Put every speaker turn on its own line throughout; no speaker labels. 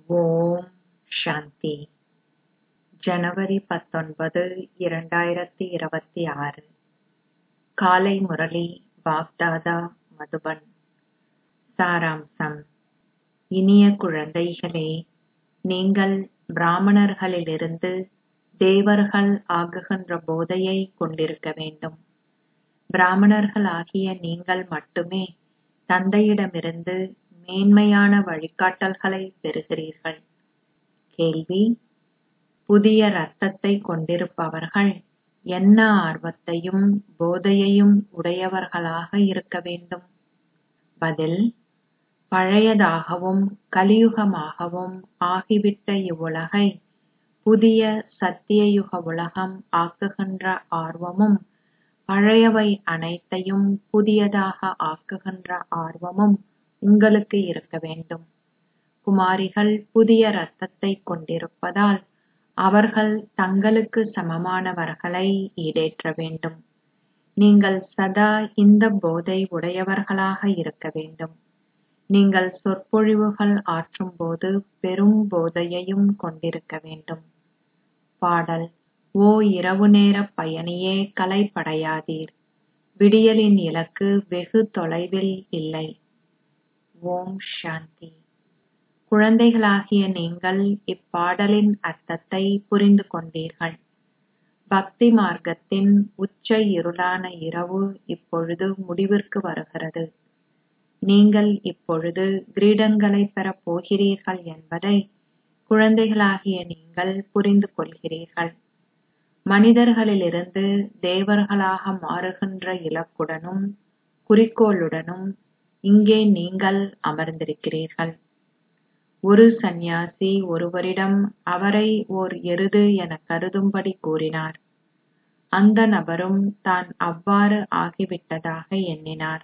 ஓம் சாந்தி ஜனவரி பத்தொன்பது இரண்டாயிரத்தி இருபத்தி ஆறு காலை முரளி பாப்தாதா மதுபன் சாராம்சம் இனிய குழந்தைகளே நீங்கள் பிராமணர்களிலிருந்து தேவர்கள் ஆகுகின்ற போதையை கொண்டிருக்க வேண்டும் பிராமணர்களாகிய நீங்கள் மட்டுமே தந்தையிடமிருந்து மேன்மையான வழிகாட்டல்களை பெறுகிறீர்கள் கேள்வி புதிய ரத்தத்தை கொண்டிருப்பவர்கள் என்ன ஆர்வத்தையும் போதையையும் உடையவர்களாக இருக்க வேண்டும் பதில் பழையதாகவும் கலியுகமாகவும் ஆகிவிட்ட இவ்வுலகை புதிய சத்தியயுக உலகம் ஆக்குகின்ற ஆர்வமும் பழையவை அனைத்தையும் புதியதாக ஆக்குகின்ற ஆர்வமும் உங்களுக்கு இருக்க வேண்டும் குமாரிகள் புதிய ரத்தத்தை கொண்டிருப்பதால் அவர்கள் தங்களுக்கு சமமானவர்களை ஈடேற்ற வேண்டும் நீங்கள் சதா இந்த போதை உடையவர்களாக இருக்க வேண்டும் நீங்கள் சொற்பொழிவுகள் ஆற்றும்போது பெரும் போதையையும் கொண்டிருக்க வேண்டும் பாடல் ஓ இரவு நேர பயணியே கலைப்படையாதீர் விடியலின் இலக்கு வெகு தொலைவில் இல்லை ஓம் சாந்தி குழந்தைகளாகிய நீங்கள் இப்பாடலின் அர்த்தத்தை புரிந்து கொண்டீர்கள் பக்தி மார்க்கத்தின் உச்ச இருளான இரவு இப்பொழுது முடிவிற்கு வருகிறது நீங்கள் இப்பொழுது கிரீடங்களை பெறப் போகிறீர்கள் என்பதை குழந்தைகளாகிய நீங்கள் புரிந்து கொள்கிறீர்கள் மனிதர்களிலிருந்து தேவர்களாக மாறுகின்ற இலக்குடனும் குறிக்கோளுடனும் இங்கே நீங்கள் அமர்ந்திருக்கிறீர்கள் ஒரு சந்நியாசி ஒருவரிடம் அவரை ஓர் எருது என கருதும்படி கூறினார் அந்த நபரும் தான் அவ்வாறு ஆகிவிட்டதாக எண்ணினார்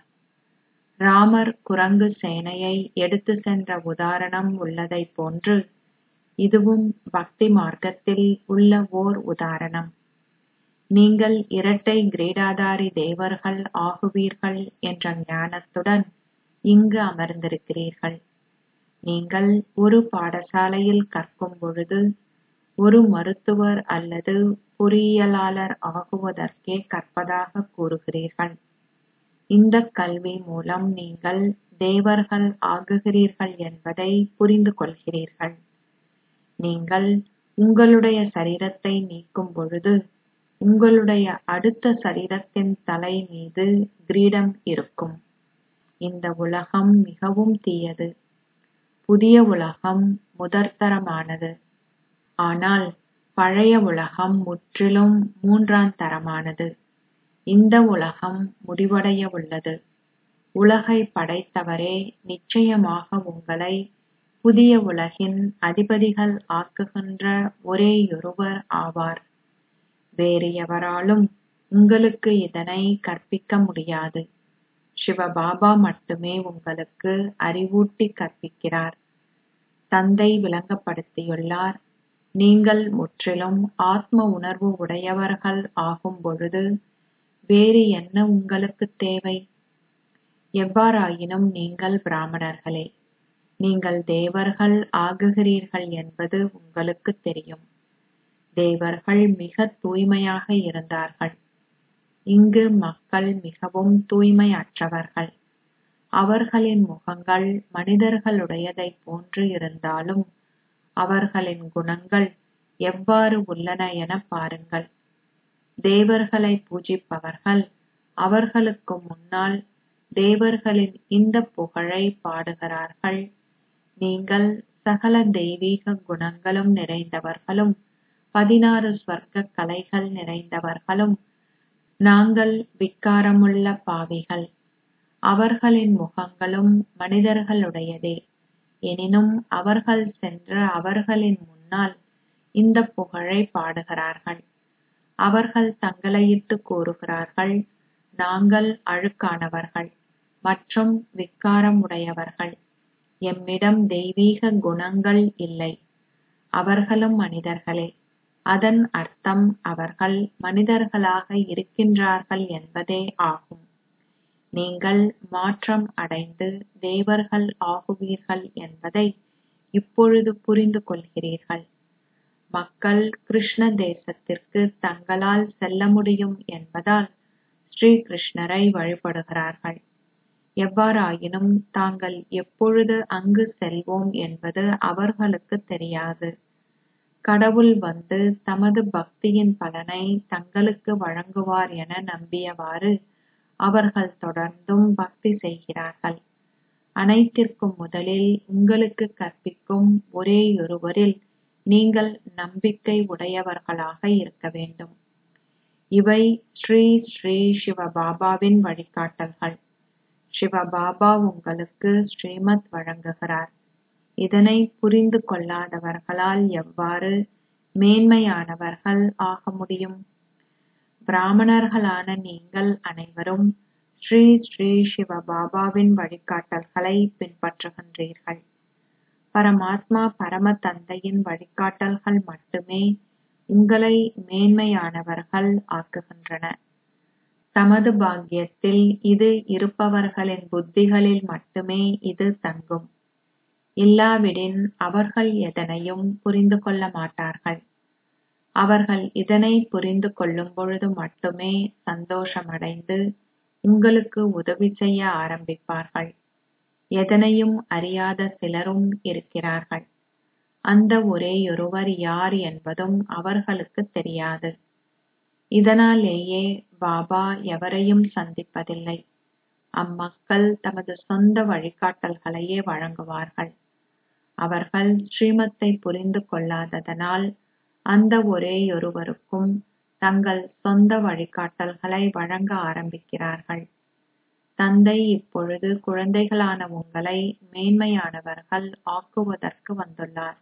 ராமர் குரங்கு சேனையை எடுத்து சென்ற உதாரணம் உள்ளதைப் போன்று இதுவும் பக்தி மார்க்கத்தில் உள்ள ஓர் உதாரணம் நீங்கள் இரட்டை கிரீடாதாரி தேவர்கள் ஆகுவீர்கள் என்ற ஞானத்துடன் இங்கு அமர்ந்திருக்கிறீர்கள் நீங்கள் ஒரு பாடசாலையில் கற்கும் பொழுது ஒரு மருத்துவர் அல்லது பொறியியலாளர் ஆகுவதற்கே கற்பதாக கூறுகிறீர்கள் இந்த கல்வி மூலம் நீங்கள் தேவர்கள் ஆகுகிறீர்கள் என்பதை புரிந்து கொள்கிறீர்கள் நீங்கள் உங்களுடைய சரீரத்தை நீக்கும் பொழுது உங்களுடைய அடுத்த சரீரத்தின் தலை மீது கிரீடம் இருக்கும் இந்த உலகம் மிகவும் தீயது புதிய உலகம் முதற்தரமானது ஆனால் பழைய உலகம் முற்றிலும் மூன்றாம் தரமானது இந்த உலகம் முடிவடைய உள்ளது உலகை படைத்தவரே நிச்சயமாக உங்களை புதிய உலகின் அதிபதிகள் ஆக்குகின்ற ஒரேயொருவர் ஆவார் வேறு எவராலும் உங்களுக்கு இதனை கற்பிக்க முடியாது சிவபாபா மட்டுமே உங்களுக்கு அறிவூட்டி கற்பிக்கிறார் தந்தை விளங்கப்படுத்தியுள்ளார் நீங்கள் முற்றிலும் ஆத்ம உணர்வு உடையவர்கள் ஆகும் பொழுது வேறு என்ன உங்களுக்கு தேவை எவ்வாறாயினும் நீங்கள் பிராமணர்களே நீங்கள் தேவர்கள் ஆகுகிறீர்கள் என்பது உங்களுக்கு தெரியும் தேவர்கள் மிக தூய்மையாக இருந்தார்கள் இங்கு மக்கள் மிகவும் தூய்மையற்றவர்கள் அவர்களின் முகங்கள் மனிதர்களுடையதைப் போன்று இருந்தாலும் அவர்களின் குணங்கள் எவ்வாறு உள்ளன என பாருங்கள் தேவர்களை பூஜிப்பவர்கள் அவர்களுக்கு முன்னால் தேவர்களின் இந்த புகழை பாடுகிறார்கள் நீங்கள் சகல தெய்வீக குணங்களும் நிறைந்தவர்களும் பதினாறு ஸ்வர்க்க கலைகள் நிறைந்தவர்களும் நாங்கள் விக்காரமுள்ள பாவிகள் அவர்களின் முகங்களும் மனிதர்களுடையதே எனினும் அவர்கள் சென்ற அவர்களின் முன்னால் இந்த புகழை பாடுகிறார்கள் அவர்கள் தங்களையிட்டு கூறுகிறார்கள் நாங்கள் அழுக்கானவர்கள் மற்றும் விக்காரம் உடையவர்கள் எம்மிடம் தெய்வீக குணங்கள் இல்லை அவர்களும் மனிதர்களே அதன் அர்த்தம் அவர்கள் மனிதர்களாக இருக்கின்றார்கள் என்பதே ஆகும் நீங்கள் மாற்றம் அடைந்து தேவர்கள் ஆகுவீர்கள் என்பதை இப்பொழுது புரிந்து கொள்கிறீர்கள் மக்கள் கிருஷ்ண தேசத்திற்கு தங்களால் செல்ல முடியும் என்பதால் ஸ்ரீ கிருஷ்ணரை வழிபடுகிறார்கள் எவ்வாறாயினும் தாங்கள் எப்பொழுது அங்கு செல்வோம் என்பது அவர்களுக்கு தெரியாது கடவுள் வந்து தமது பக்தியின் பலனை தங்களுக்கு வழங்குவார் என நம்பியவாறு அவர்கள் தொடர்ந்தும் பக்தி செய்கிறார்கள் அனைத்திற்கும் முதலில் உங்களுக்கு கற்பிக்கும் ஒரேயொருவரில் நீங்கள் நம்பிக்கை உடையவர்களாக இருக்க வேண்டும் இவை ஸ்ரீ ஸ்ரீ சிவபாபாவின் வழிகாட்டல்கள் சிவபாபா உங்களுக்கு ஸ்ரீமத் வழங்குகிறார் இதனை புரிந்து கொள்ளாதவர்களால் எவ்வாறு மேன்மையானவர்கள் ஆக முடியும் பிராமணர்களான நீங்கள் அனைவரும் ஸ்ரீ ஸ்ரீ சிவபாபாவின் வழிகாட்டல்களை பின்பற்றுகின்றீர்கள் பரமாத்மா பரம தந்தையின் வழிகாட்டல்கள் மட்டுமே உங்களை மேன்மையானவர்கள் ஆக்குகின்றன தமது பாக்கியத்தில் இது இருப்பவர்களின் புத்திகளில் மட்டுமே இது தங்கும் இல்லாவிடின் அவர்கள் எதனையும் புரிந்து கொள்ள மாட்டார்கள் அவர்கள் இதனை புரிந்து கொள்ளும் பொழுது மட்டுமே சந்தோஷமடைந்து உங்களுக்கு உதவி செய்ய ஆரம்பிப்பார்கள் எதனையும் அறியாத சிலரும் இருக்கிறார்கள் அந்த ஒரேயொருவர் யார் என்பதும் அவர்களுக்கு தெரியாது இதனாலேயே பாபா எவரையும் சந்திப்பதில்லை அம்மக்கள் தமது சொந்த வழிகாட்டல்களையே வழங்குவார்கள் அவர்கள் ஸ்ரீமத்தை புரிந்து கொள்ளாததனால் அந்த ஒரேயொருவருக்கும் தங்கள் சொந்த வழிகாட்டல்களை வழங்க ஆரம்பிக்கிறார்கள் தந்தை இப்பொழுது குழந்தைகளான உங்களை மேன்மையானவர்கள் ஆக்குவதற்கு வந்துள்ளார்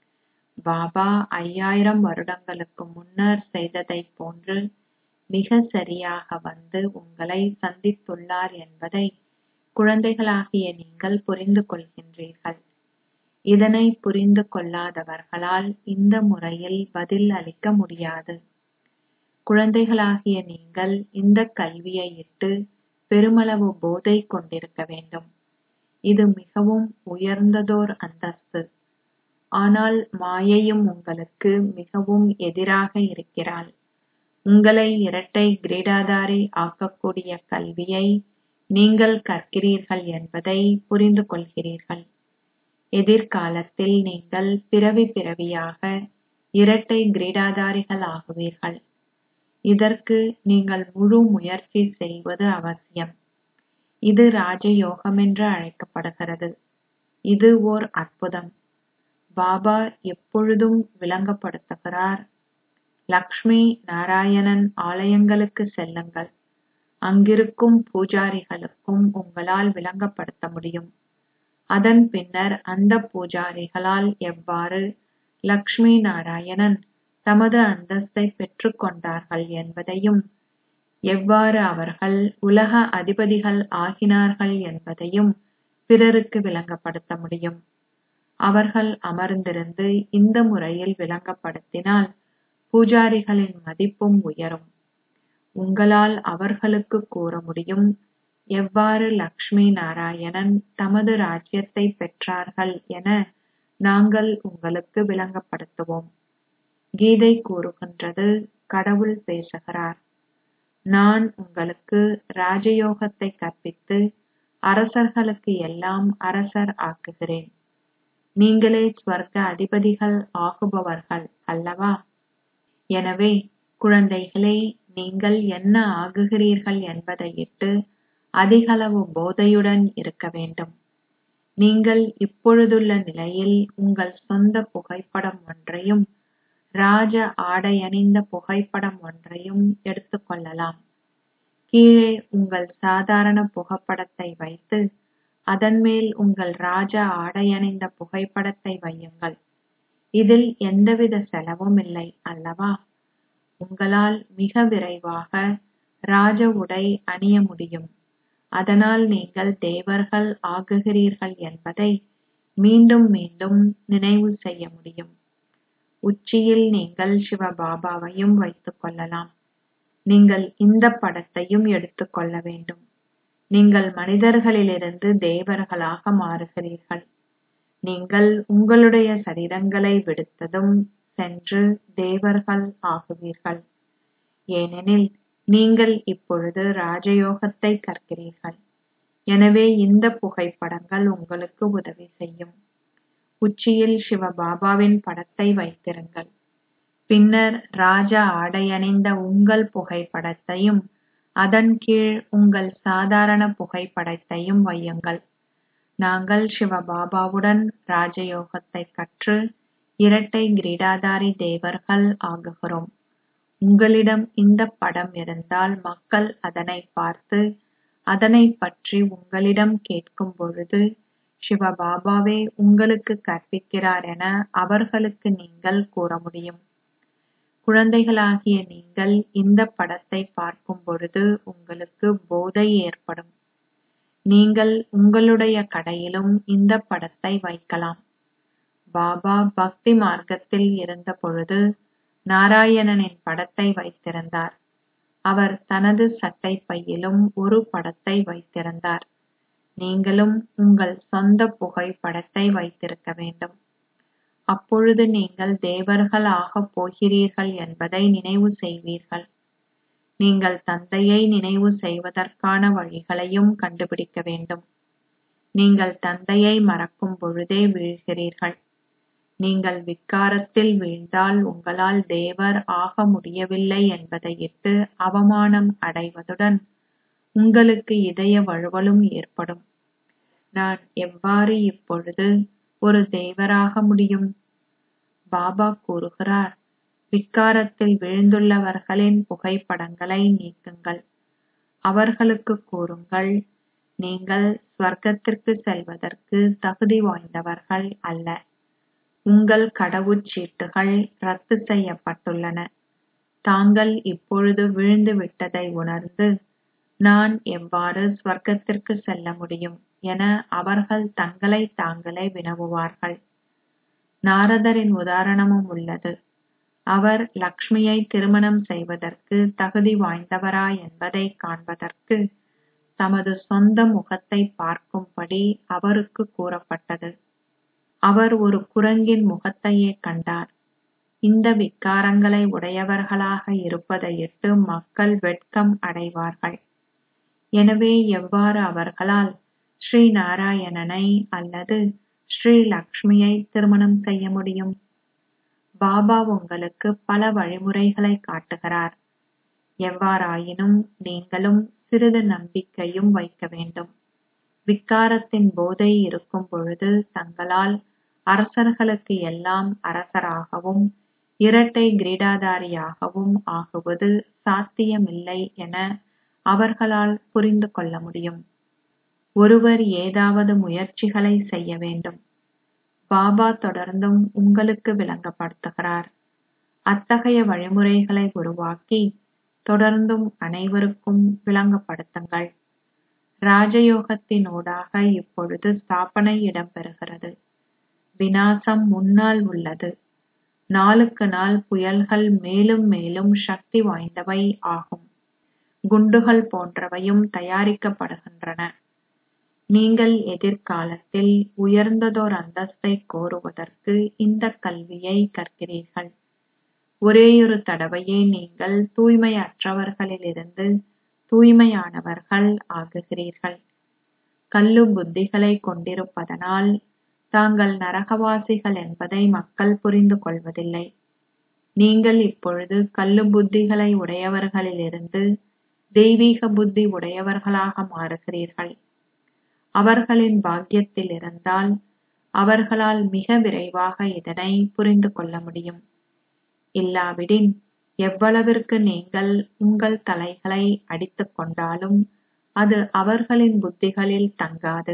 பாபா ஐயாயிரம் வருடங்களுக்கு முன்னர் செய்ததைப் போன்று மிக சரியாக வந்து உங்களை சந்தித்துள்ளார் என்பதை குழந்தைகளாகிய நீங்கள் புரிந்து கொள்கின்றீர்கள் இதனை புரிந்து கொள்ளாதவர்களால் இந்த முறையில் பதில் அளிக்க முடியாது குழந்தைகளாகிய நீங்கள் இந்த கல்வியை இட்டு பெருமளவு போதை கொண்டிருக்க வேண்டும் இது மிகவும் உயர்ந்ததோர் அந்தஸ்து ஆனால் மாயையும் உங்களுக்கு மிகவும் எதிராக இருக்கிறாள் உங்களை இரட்டை கிரீடாதாரி ஆக்கக்கூடிய கல்வியை நீங்கள் கற்கிறீர்கள் என்பதை புரிந்து கொள்கிறீர்கள் எதிர்காலத்தில் நீங்கள் பிறவி பிறவியாக இரட்டை கிரீடாதாரிகள் ஆகுவீர்கள் இதற்கு நீங்கள் முழு முயற்சி செய்வது அவசியம் இது ராஜயோகம் என்று அழைக்கப்படுகிறது இது ஓர் அற்புதம் பாபா எப்பொழுதும் விளங்கப்படுத்துகிறார் லக்ஷ்மி நாராயணன் ஆலயங்களுக்கு செல்லுங்கள் அங்கிருக்கும் பூஜாரிகளுக்கும் உங்களால் விளங்கப்படுத்த முடியும் அதன் பின்னர் அந்த பூஜாரிகளால் எவ்வாறு லக்ஷ்மி நாராயணன் தமது அந்தஸ்தை பெற்றுக் கொண்டார்கள் என்பதையும் எவ்வாறு அவர்கள் உலக அதிபதிகள் ஆகினார்கள் என்பதையும் பிறருக்கு விளங்கப்படுத்த முடியும் அவர்கள் அமர்ந்திருந்து இந்த முறையில் விளங்கப்படுத்தினால் பூஜாரிகளின் மதிப்பும் உயரும் உங்களால் அவர்களுக்கு கூற முடியும் எவ்வாறு லக்ஷ்மி நாராயணன் தமது ராஜ்யத்தை பெற்றார்கள் என நாங்கள் உங்களுக்கு விளங்கப்படுத்துவோம் கீதை கூறுகின்றது கடவுள் பேசுகிறார் நான் உங்களுக்கு ராஜயோகத்தை கற்பித்து அரசர்களுக்கு எல்லாம் அரசர் ஆக்குகிறேன் நீங்களே ஸ்வர்க்க அதிபதிகள் ஆகுபவர்கள் அல்லவா எனவே குழந்தைகளே நீங்கள் என்ன ஆகுகிறீர்கள் என்பதையிட்டு அதிகளவு போதையுடன் இருக்க வேண்டும் நீங்கள் இப்பொழுதுள்ள நிலையில் உங்கள் சொந்த புகைப்படம் ஒன்றையும் ராஜ ஆடையணிந்த புகைப்படம் ஒன்றையும் எடுத்துக்கொள்ளலாம் கீழே உங்கள் சாதாரண புகைப்படத்தை வைத்து அதன் மேல் உங்கள் ராஜ ஆடையணிந்த புகைப்படத்தை வையுங்கள் இதில் எந்தவித செலவும் இல்லை அல்லவா உங்களால் மிக விரைவாக ராஜ உடை அணிய முடியும் அதனால் நீங்கள் தேவர்கள் ஆகுகிறீர்கள் என்பதை மீண்டும் மீண்டும் நினைவு செய்ய முடியும் உச்சியில் நீங்கள் சிவபாபாவையும் வைத்துக் கொள்ளலாம் நீங்கள் இந்த படத்தையும் எடுத்துக் கொள்ள வேண்டும் நீங்கள் மனிதர்களிலிருந்து தேவர்களாக மாறுகிறீர்கள் நீங்கள் உங்களுடைய சரீரங்களை விடுத்ததும் சென்று தேவர்கள் ஆகுவீர்கள் ஏனெனில் நீங்கள் இப்பொழுது ராஜயோகத்தை கற்கிறீர்கள் எனவே இந்த புகைப்படங்கள் உங்களுக்கு உதவி செய்யும் உச்சியில் சிவபாபாவின் படத்தை வைத்திருங்கள் பின்னர் ராஜ ஆடையணிந்த உங்கள் புகைப்படத்தையும் அதன் கீழ் உங்கள் சாதாரண புகைப்படத்தையும் வையுங்கள் நாங்கள் சிவபாபாவுடன் ராஜயோகத்தை கற்று இரட்டை கிரீடாதாரி தேவர்கள் ஆகுகிறோம் உங்களிடம் இந்த படம் இருந்தால் மக்கள் அதனை பார்த்து அதனை பற்றி உங்களிடம் கேட்கும் பொழுது சிவபாபாவே உங்களுக்கு கற்பிக்கிறார் என அவர்களுக்கு நீங்கள் கூற முடியும் குழந்தைகளாகிய நீங்கள் இந்த படத்தை பார்க்கும் பொழுது உங்களுக்கு போதை ஏற்படும் நீங்கள் உங்களுடைய கடையிலும் இந்த படத்தை வைக்கலாம் பாபா பக்தி மார்க்கத்தில் இருந்த பொழுது நாராயணனின் படத்தை வைத்திருந்தார் அவர் தனது சட்டை பையிலும் ஒரு படத்தை வைத்திருந்தார் நீங்களும் உங்கள் சொந்த புகைப்படத்தை வைத்திருக்க வேண்டும் அப்பொழுது நீங்கள் தேவர்கள் ஆகப் போகிறீர்கள் என்பதை நினைவு செய்வீர்கள் நீங்கள் தந்தையை நினைவு செய்வதற்கான வழிகளையும் கண்டுபிடிக்க வேண்டும் நீங்கள் தந்தையை மறக்கும் பொழுதே வீழ்கிறீர்கள் நீங்கள் விக்காரத்தில் வீழ்ந்தால் உங்களால் தேவர் ஆக முடியவில்லை என்பதையிட்டு அவமானம் அடைவதுடன் உங்களுக்கு இதய வழுவலும் ஏற்படும் நான் எவ்வாறு இப்பொழுது ஒரு தேவராக முடியும் பாபா கூறுகிறார் விக்காரத்தில் விழுந்துள்ளவர்களின் புகைப்படங்களை நீக்குங்கள் அவர்களுக்கு கூறுங்கள் நீங்கள் ஸ்வர்க்கத்திற்கு செல்வதற்கு தகுதி வாய்ந்தவர்கள் அல்ல உங்கள் கடவுச்சீட்டுகள் ரத்து செய்யப்பட்டுள்ளன தாங்கள் இப்பொழுது விழுந்து விட்டதை உணர்ந்து நான் எவ்வாறு ஸ்வர்க்கத்திற்கு செல்ல முடியும் என அவர்கள் தங்களை தாங்களே வினவுவார்கள் நாரதரின் உதாரணமும் உள்ளது அவர் லக்ஷ்மியை திருமணம் செய்வதற்கு தகுதி வாய்ந்தவரா என்பதை காண்பதற்கு தமது சொந்த முகத்தை பார்க்கும்படி அவருக்கு கூறப்பட்டது அவர் ஒரு குரங்கின் முகத்தையே கண்டார் இந்த விக்காரங்களை உடையவர்களாக இருப்பதையிட்டு மக்கள் வெட்கம் அடைவார்கள் எனவே எவ்வாறு அவர்களால் ஸ்ரீ நாராயணனை அல்லது ஸ்ரீ லக்ஷ்மியை திருமணம் செய்ய முடியும் பாபா உங்களுக்கு பல வழிமுறைகளை காட்டுகிறார் எவ்வாறாயினும் நீங்களும் சிறிது நம்பிக்கையும் வைக்க வேண்டும் விக்காரத்தின் போதை இருக்கும் பொழுது தங்களால் அரசர்களுக்கு எல்லாம் அரசராகவும் இரட்டை கிரீடாதாரியாகவும் ஆகுவது சாத்தியமில்லை என அவர்களால் புரிந்து கொள்ள முடியும் ஒருவர் ஏதாவது முயற்சிகளை செய்ய வேண்டும் பாபா தொடர்ந்தும் உங்களுக்கு விளங்கப்படுத்துகிறார் அத்தகைய வழிமுறைகளை உருவாக்கி தொடர்ந்தும் அனைவருக்கும் விளங்கப்படுத்துங்கள் ராஜயோகத்தினூடாக இப்பொழுது ஸ்தாபனை இடம்பெறுகிறது வினாசம் முன்னால் உள்ளது நாளுக்கு நாள் புயல்கள் மேலும் மேலும் சக்தி வாய்ந்தவை ஆகும் குண்டுகள் போன்றவையும் தயாரிக்கப்படுகின்றன நீங்கள் எதிர்காலத்தில் உயர்ந்ததோர் அந்தஸ்தை கோருவதற்கு இந்த கல்வியை கற்கிறீர்கள் ஒரேயொரு தடவையே நீங்கள் தூய்மையற்றவர்களிலிருந்து தூய்மையானவர்கள் ஆகுகிறீர்கள் கல்லு புத்திகளை கொண்டிருப்பதனால் தாங்கள் நரகவாசிகள் என்பதை மக்கள் புரிந்து கொள்வதில்லை நீங்கள் இப்பொழுது கல்லு புத்திகளை உடையவர்களிலிருந்து தெய்வீக புத்தி உடையவர்களாக மாறுகிறீர்கள் அவர்களின் பாக்கியத்தில் இருந்தால் அவர்களால் மிக விரைவாக இதனை புரிந்து கொள்ள முடியும் இல்லாவிடின் எவ்வளவிற்கு நீங்கள் உங்கள் தலைகளை அடித்துக் கொண்டாலும் அது அவர்களின் புத்திகளில் தங்காது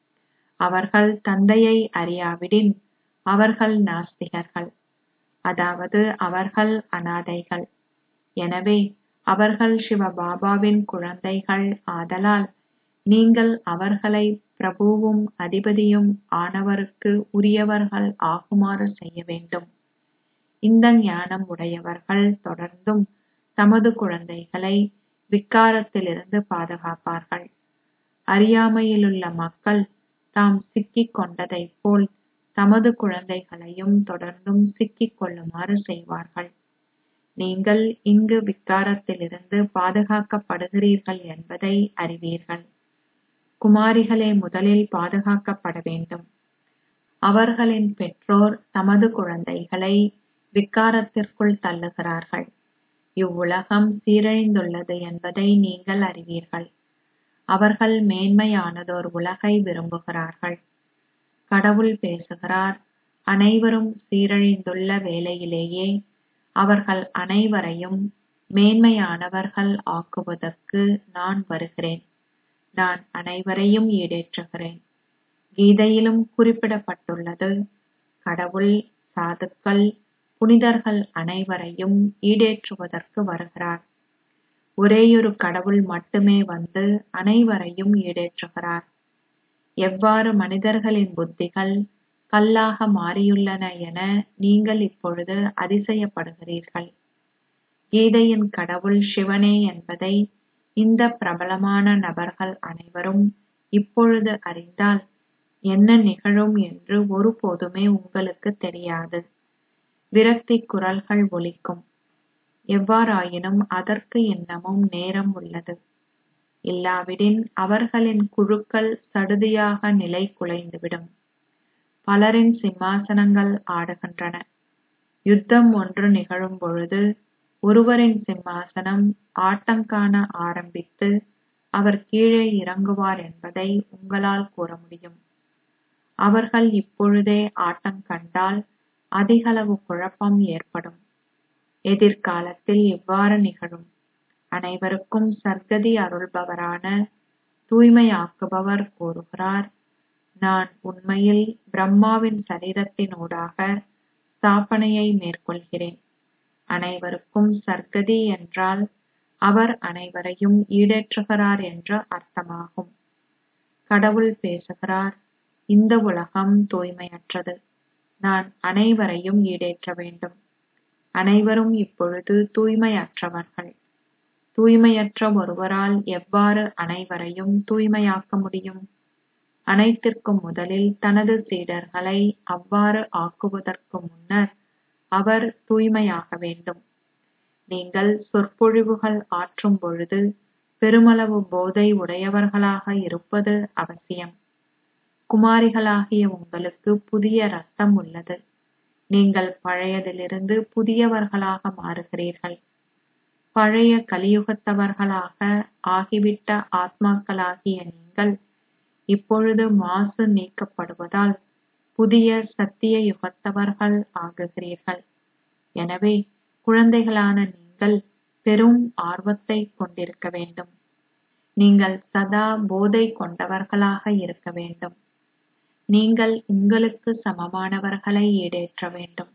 அவர்கள் தந்தையை அறியாவிடின் அவர்கள் நாஸ்திகர்கள் அதாவது அவர்கள் அனாதைகள் எனவே அவர்கள் சிவபாபாவின் குழந்தைகள் ஆதலால் நீங்கள் அவர்களை பிரபுவும் அதிபதியும் ஆனவருக்கு உரியவர்கள் ஆகுமாறு செய்ய வேண்டும் இந்த ஞானம் உடையவர்கள் தொடர்ந்தும் தமது குழந்தைகளை விக்காரத்திலிருந்து பாதுகாப்பார்கள் அறியாமையிலுள்ள மக்கள் தாம் சிக்கிக் கொண்டதைப் போல் தமது குழந்தைகளையும் தொடர்ந்தும் சிக்கிக் கொள்ளுமாறு செய்வார்கள் நீங்கள் இங்கு விக்காரத்திலிருந்து பாதுகாக்கப்படுகிறீர்கள் என்பதை அறிவீர்கள் குமாரிகளே முதலில் பாதுகாக்கப்பட வேண்டும் அவர்களின் பெற்றோர் தமது குழந்தைகளை விக்காரத்திற்குள் தள்ளுகிறார்கள் இவ்வுலகம் சீரழிந்துள்ளது என்பதை நீங்கள் அறிவீர்கள் அவர்கள் மேன்மையானதோர் உலகை விரும்புகிறார்கள் கடவுள் பேசுகிறார் அனைவரும் சீரழிந்துள்ள வேளையிலேயே அவர்கள் அனைவரையும் மேன்மையானவர்கள் ஆக்குவதற்கு நான் வருகிறேன் நான் அனைவரையும் ஈடேற்றுகிறேன் கீதையிலும் குறிப்பிடப்பட்டுள்ளது கடவுள் சாதுக்கள் புனிதர்கள் அனைவரையும் ஈடேற்றுவதற்கு வருகிறார் ஒரேயொரு கடவுள் மட்டுமே வந்து அனைவரையும் ஈடேற்றுகிறார் எவ்வாறு மனிதர்களின் புத்திகள் கல்லாக மாறியுள்ளன என நீங்கள் இப்பொழுது அதிசயப்படுகிறீர்கள் கீதையின் கடவுள் சிவனே என்பதை இந்த பிரபலமான நபர்கள் அனைவரும் இப்பொழுது அறிந்தால் என்ன நிகழும் என்று ஒருபோதுமே உங்களுக்கு தெரியாது விரக்தி குரல்கள் ஒலிக்கும் எவ்வாறாயினும் அதற்கு இன்னமும் நேரம் உள்ளது இல்லாவிடின் அவர்களின் குழுக்கள் சடுதியாக நிலை குலைந்துவிடும் பலரின் சிம்மாசனங்கள் ஆடுகின்றன யுத்தம் ஒன்று நிகழும் பொழுது ஒருவரின் சிம்மாசனம் ஆட்டங்காண ஆரம்பித்து அவர் கீழே இறங்குவார் என்பதை உங்களால் கூற முடியும் அவர்கள் இப்பொழுதே ஆட்டம் கண்டால் அதிகளவு குழப்பம் ஏற்படும் எதிர்காலத்தில் இவ்வாறு நிகழும் அனைவருக்கும் சர்க்கதி அருள்பவரான தூய்மையாக்குபவர் கூறுகிறார் நான் உண்மையில் பிரம்மாவின் சரீரத்தினூடாக ஸ்தாபனையை மேற்கொள்கிறேன் அனைவருக்கும் சர்க்கதி என்றால் அவர் அனைவரையும் ஈடேற்றுகிறார் என்று அர்த்தமாகும் கடவுள் பேசுகிறார் இந்த உலகம் தூய்மையற்றது நான் அனைவரையும் ஈடேற்ற வேண்டும் அனைவரும் இப்பொழுது தூய்மையற்றவர்கள் தூய்மையற்ற ஒருவரால் எவ்வாறு அனைவரையும் தூய்மையாக்க முடியும் அனைத்திற்கும் முதலில் தனது சீடர்களை அவ்வாறு ஆக்குவதற்கு முன்னர் அவர் தூய்மையாக வேண்டும் நீங்கள் சொற்பொழிவுகள் ஆற்றும் பொழுது பெருமளவு போதை உடையவர்களாக இருப்பது அவசியம் குமாரிகளாகிய உங்களுக்கு புதிய ரத்தம் உள்ளது நீங்கள் பழையதிலிருந்து புதியவர்களாக மாறுகிறீர்கள் பழைய கலியுகத்தவர்களாக ஆகிவிட்ட ஆத்மாக்களாகிய நீங்கள் இப்பொழுது மாசு நீக்கப்படுவதால் புதிய சத்திய யுகத்தவர்கள் ஆகுகிறீர்கள் எனவே குழந்தைகளான நீங்கள் பெரும் ஆர்வத்தை கொண்டிருக்க வேண்டும் நீங்கள் சதா போதை கொண்டவர்களாக இருக்க வேண்டும் நீங்கள் உங்களுக்கு சமமானவர்களை ஈடேற்ற வேண்டும்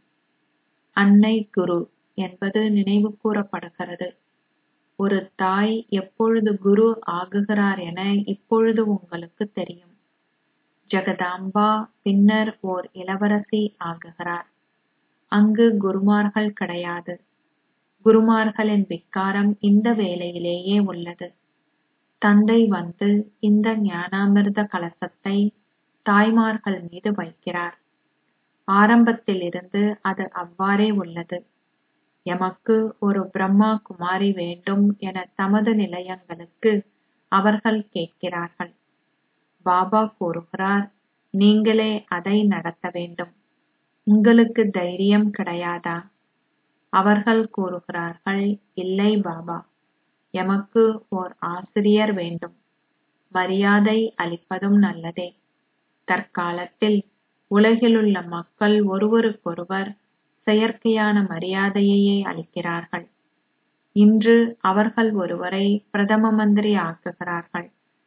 அன்னை குரு என்பது நினைவு கூறப்படுகிறது ஒரு தாய் எப்பொழுது குரு ஆகுகிறார் என இப்பொழுது உங்களுக்கு தெரியும் ஜெகதாம்பா பின்னர் ஓர் இளவரசி ஆகுகிறார் அங்கு குருமார்கள் கிடையாது குருமார்களின் விக்காரம் இந்த வேளையிலேயே உள்ளது தந்தை வந்து இந்த ஞானாமிர்த கலசத்தை தாய்மார்கள் மீது வைக்கிறார் ஆரம்பத்திலிருந்து அது அவ்வாறே உள்ளது எமக்கு ஒரு பிரம்மா குமாரி வேண்டும் என தமது நிலையங்களுக்கு அவர்கள் கேட்கிறார்கள் பாபா கூறுகிறார் நீங்களே அதை நடத்த வேண்டும் உங்களுக்கு தைரியம் கிடையாதா அவர்கள் கூறுகிறார்கள் இல்லை பாபா எமக்கு ஓர் ஆசிரியர் வேண்டும் மரியாதை அளிப்பதும் நல்லதே தற்காலத்தில் உலகிலுள்ள மக்கள் ஒருவருக்கொருவர் செயற்கையான மரியாதையையே அளிக்கிறார்கள் இன்று அவர்கள் ஒருவரை பிரதம மந்திரி ஆக்குகிறார்கள்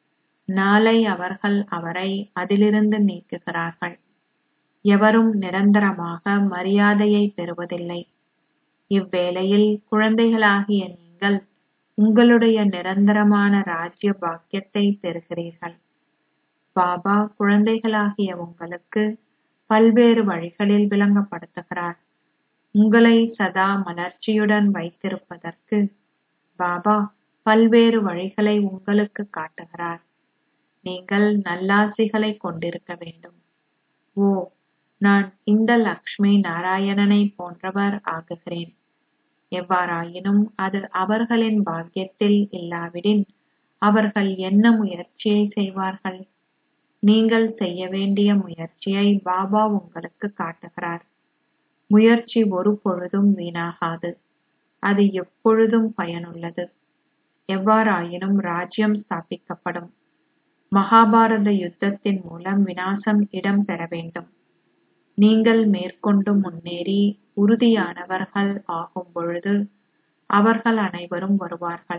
நாளை அவர்கள் அவரை அதிலிருந்து நீக்குகிறார்கள் எவரும் நிரந்தரமாக மரியாதையை பெறுவதில்லை இவ்வேளையில் குழந்தைகளாகிய நீங்கள் உங்களுடைய நிரந்தரமான ராஜ்ய பாக்கியத்தை பெறுகிறீர்கள் பாபா குழந்தைகளாகிய உங்களுக்கு பல்வேறு வழிகளில் விளங்கப்படுத்துகிறார் உங்களை சதா மலர்ச்சியுடன் வைத்திருப்பதற்கு பாபா பல்வேறு வழிகளை உங்களுக்கு காட்டுகிறார் நீங்கள் நல்லாசிகளை கொண்டிருக்க வேண்டும் ஓ நான் இந்த லக்ஷ்மி நாராயணனை போன்றவர் ஆகுகிறேன் எவ்வாறாயினும் அது அவர்களின் பாக்கியத்தில் இல்லாவிடின் அவர்கள் என்ன முயற்சியை செய்வார்கள் நீங்கள் செய்ய வேண்டிய முயற்சியை பாபா உங்களுக்கு காட்டுகிறார் முயற்சி ஒரு பொழுதும் வீணாகாது அது எப்பொழுதும் பயனுள்ளது எவ்வாறாயினும் ராஜ்யம் ஸ்தாபிக்கப்படும் மகாபாரத யுத்தத்தின் மூலம் வினாசம் இடம்பெற வேண்டும் நீங்கள் மேற்கொண்டு முன்னேறி உறுதியானவர்கள் ஆகும் பொழுது அவர்கள் அனைவரும் வருவார்கள்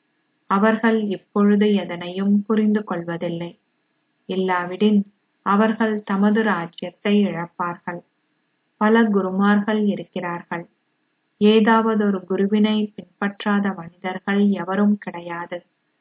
அவர்கள் இப்பொழுது எதனையும் புரிந்து கொள்வதில்லை இல்லாவிடின் அவர்கள் தமது ராஜ்யத்தை இழப்பார்கள் பல குருமார்கள் இருக்கிறார்கள் ஏதாவதொரு குருவினை பின்பற்றாத மனிதர்கள் எவரும் கிடையாது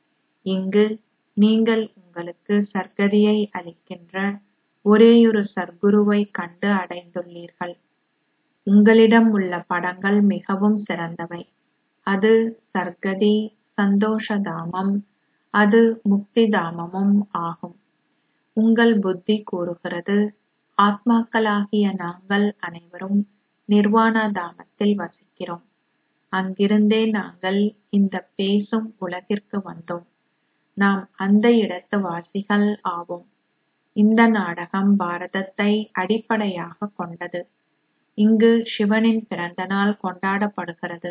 இங்கு நீங்கள் உங்களுக்கு சர்க்கதியை அளிக்கின்ற ஒரேயொரு சர்க்குருவை கண்டு அடைந்துள்ளீர்கள் உங்களிடம் உள்ள படங்கள் மிகவும் சிறந்தவை அது சர்க்கதி சந்தோஷதாமம் அது முக்திதாமமும் ஆகும் உங்கள் புத்தி கூறுகிறது ஆத்மாக்களாகிய நாங்கள் அனைவரும் நிர்வாண தாமத்தில் வசிக்கிறோம் அங்கிருந்தே நாங்கள் இந்த பேசும் உலகிற்கு வந்தோம் நாம் அந்த இடத்து வாசிகள் ஆவோம் இந்த நாடகம் பாரதத்தை அடிப்படையாக கொண்டது இங்கு சிவனின் பிறந்த நாள் கொண்டாடப்படுகிறது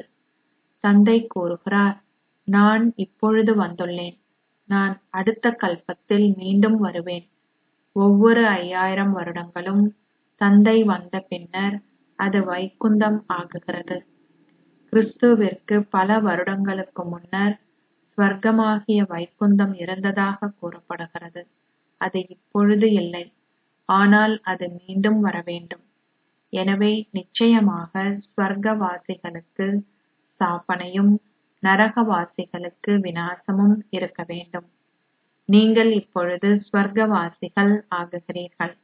தந்தை கூறுகிறார் நான் இப்பொழுது வந்துள்ளேன் நான் அடுத்த கல்பத்தில் மீண்டும் வருவேன் ஒவ்வொரு ஐயாயிரம் வருடங்களும் தந்தை வந்த பின்னர் அது வைகுந்தம் ஆகுகிறது கிறிஸ்துவிற்கு பல வருடங்களுக்கு முன்னர் ஸ்வர்க்கமாகிய வைகுந்தம் இருந்ததாக கூறப்படுகிறது அது இப்பொழுது இல்லை ஆனால் அது மீண்டும் வர வேண்டும் எனவே நிச்சயமாக ஸ்வர்க்கவாசிகளுக்கு ஸ்தாபனையும் நரகவாசிகளுக்கு விநாசமும் இருக்க வேண்டும் நீங்கள் இப்பொழுது ஸ்வர்க்கவாசிகள் ஆகுகிறீர்கள்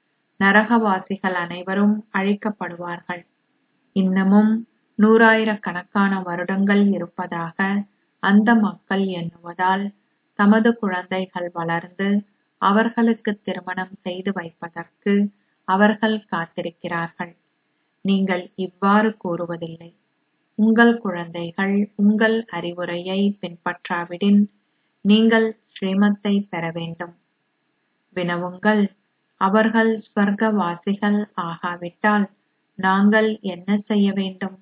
நரகவாசிகள் அனைவரும் அழிக்கப்படுவார்கள் இன்னமும் நூறாயிரக்கணக்கான வருடங்கள் இருப்பதாக அந்த மக்கள் எண்ணுவதால் தமது குழந்தைகள் வளர்ந்து அவர்களுக்கு திருமணம் செய்து வைப்பதற்கு அவர்கள் காத்திருக்கிறார்கள் நீங்கள் இவ்வாறு கூறுவதில்லை உங்கள் குழந்தைகள் உங்கள் அறிவுரையை பின்பற்றாவிடின் நீங்கள் ஸ்ரீமத்தை பெற வேண்டும் வினவுங்கள் அவர்கள் ஸ்வர்க்கவாசிகள் ஆகாவிட்டால் நாங்கள் என்ன செய்ய வேண்டும்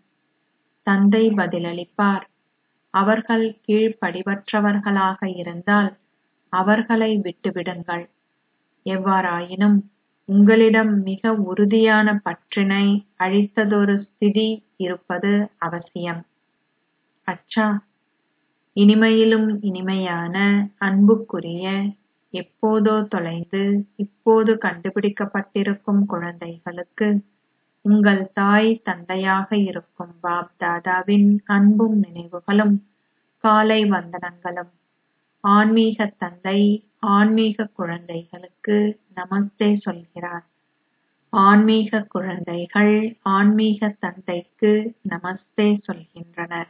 தந்தை பதிலளிப்பார் அவர்கள் கீழ்ப்படிவற்றவர்களாக இருந்தால் அவர்களை விட்டுவிடுங்கள் எவ்வாறாயினும் உங்களிடம் மிக உறுதியான பற்றினை அழித்ததொரு ஸ்திதி இருப்பது அவசியம் அச்சா இனிமையிலும் இனிமையான அன்புக்குரிய எப்போதோ தொலைந்து இப்போது கண்டுபிடிக்கப்பட்டிருக்கும் குழந்தைகளுக்கு உங்கள் தாய் தந்தையாக இருக்கும் பாப் தாதாவின் அன்பும் நினைவுகளும் காலை வந்தனங்களும் ஆன்மீக தந்தை ஆன்மீக குழந்தைகளுக்கு நமஸ்தே சொல்கிறார் ஆன்மீக குழந்தைகள் ஆன்மீக தந்தைக்கு நமஸ்தே சொல்கின்றனர்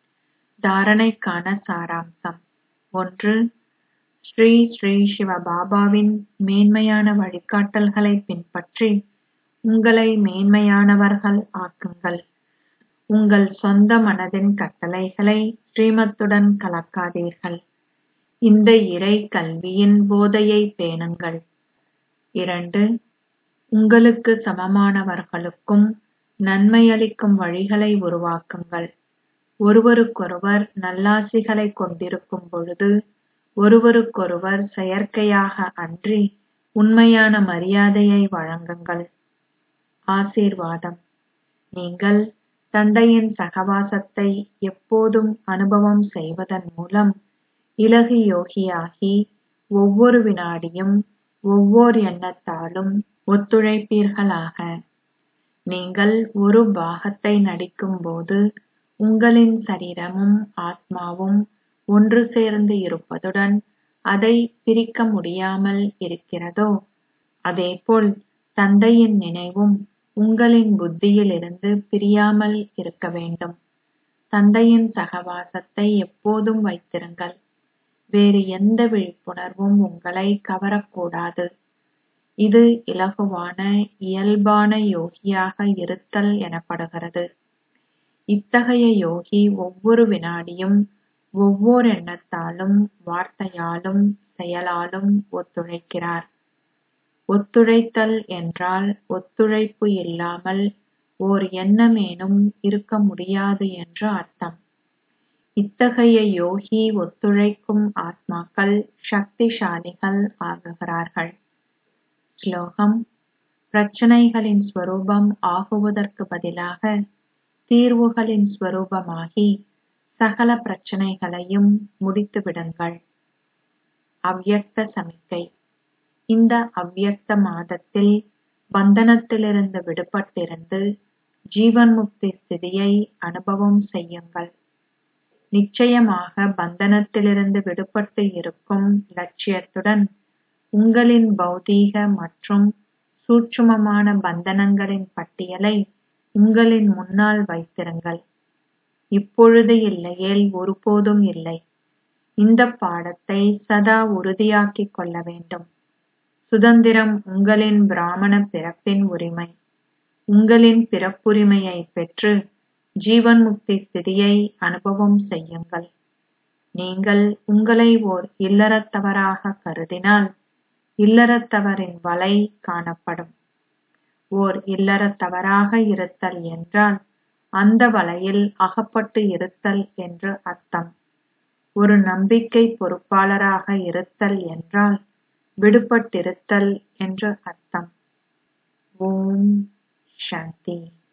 தாரணைக்கான சாராம்சம் ஒன்று ஸ்ரீ ஸ்ரீ சிவ பாபாவின் மேன்மையான வழிகாட்டல்களை பின்பற்றி உங்களை மேன்மையானவர்கள் ஆக்குங்கள் உங்கள் சொந்த மனதின் கட்டளைகளை ஸ்ரீமத்துடன் கலக்காதீர்கள் இந்த இறை கல்வியின் போதையை பேணுங்கள் இரண்டு உங்களுக்கு சமமானவர்களுக்கும் நன்மையளிக்கும் வழிகளை உருவாக்குங்கள் ஒருவருக்கொருவர் நல்லாசிகளை கொண்டிருக்கும் பொழுது ஒருவருக்கொருவர் செயற்கையாக அன்றி உண்மையான மரியாதையை வழங்குங்கள் ஆசீர்வாதம் நீங்கள் தந்தையின் சகவாசத்தை எப்போதும் அனுபவம் செய்வதன் மூலம் இலகு யோகியாகி ஒவ்வொரு வினாடியும் ஒவ்வொரு எண்ணத்தாலும் ஒத்துழைப்பீர்களாக நீங்கள் ஒரு பாகத்தை நடிக்கும் போது உங்களின் சரீரமும் ஆத்மாவும் ஒன்று சேர்ந்து இருப்பதுடன் அதை பிரிக்க முடியாமல் இருக்கிறதோ அதேபோல் தந்தையின் நினைவும் உங்களின் புத்தியிலிருந்து பிரியாமல் இருக்க வேண்டும் தந்தையின் சகவாசத்தை எப்போதும் வைத்திருங்கள் வேறு எந்த விழிப்புணர்வும் உங்களை கவரக்கூடாது இது இலகுவான இயல்பான யோகியாக இருத்தல் எனப்படுகிறது இத்தகைய யோகி ஒவ்வொரு வினாடியும் ஒவ்வொரு எண்ணத்தாலும் வார்த்தையாலும் செயலாலும் ஒத்துழைக்கிறார் ஒத்துழைத்தல் என்றால் ஒத்துழைப்பு இல்லாமல் ஓர் எண்ணமேனும் இருக்க முடியாது என்று அர்த்தம் இத்தகைய யோகி ஒத்துழைக்கும் ஆத்மாக்கள் சக்திசாலிகள் ஆகுகிறார்கள் ஸ்லோகம் பிரச்சனைகளின் ஸ்வரூபம் ஆகுவதற்கு பதிலாக தீர்வுகளின் ஸ்வரூபமாகி சகல பிரச்சனைகளையும் முடித்து விடுங்கள் அவ்யக்த சமிக்கை இந்த அவ்யக்த மாதத்தில் பந்தனத்திலிருந்து விடுபட்டிருந்து ஜீவன் முக்தி ஸ்திதியை அனுபவம் செய்யுங்கள் நிச்சயமாக பந்தனத்திலிருந்து விடுபட்டு இருக்கும் லட்சியத்துடன் உங்களின் பௌதீக மற்றும் சூட்சுமமான பந்தனங்களின் பட்டியலை உங்களின் முன்னால் வைத்திருங்கள் இப்பொழுது இல்லையேல் ஒருபோதும் இல்லை இந்த பாடத்தை சதா உறுதியாக்கிக் கொள்ள வேண்டும் சுதந்திரம் உங்களின் பிராமண பிறப்பின் உரிமை உங்களின் பிறப்புரிமையை பெற்று ஜீவன் முக்தி ஸ்திதியை அனுபவம் செய்யுங்கள் நீங்கள் உங்களை ஓர் இல்லறத்தவராக கருதினால் இல்லறத்தவரின் வலை காணப்படும் ஓர் இல்லறத்தவராக இருத்தல் என்றால் அந்த வலையில் அகப்பட்டு இருத்தல் என்று அர்த்தம் ஒரு நம்பிக்கை பொறுப்பாளராக இருத்தல் என்றால் விடுபட்டிருத்தல் என்று அர்த்தம் ஓம் சாந்தி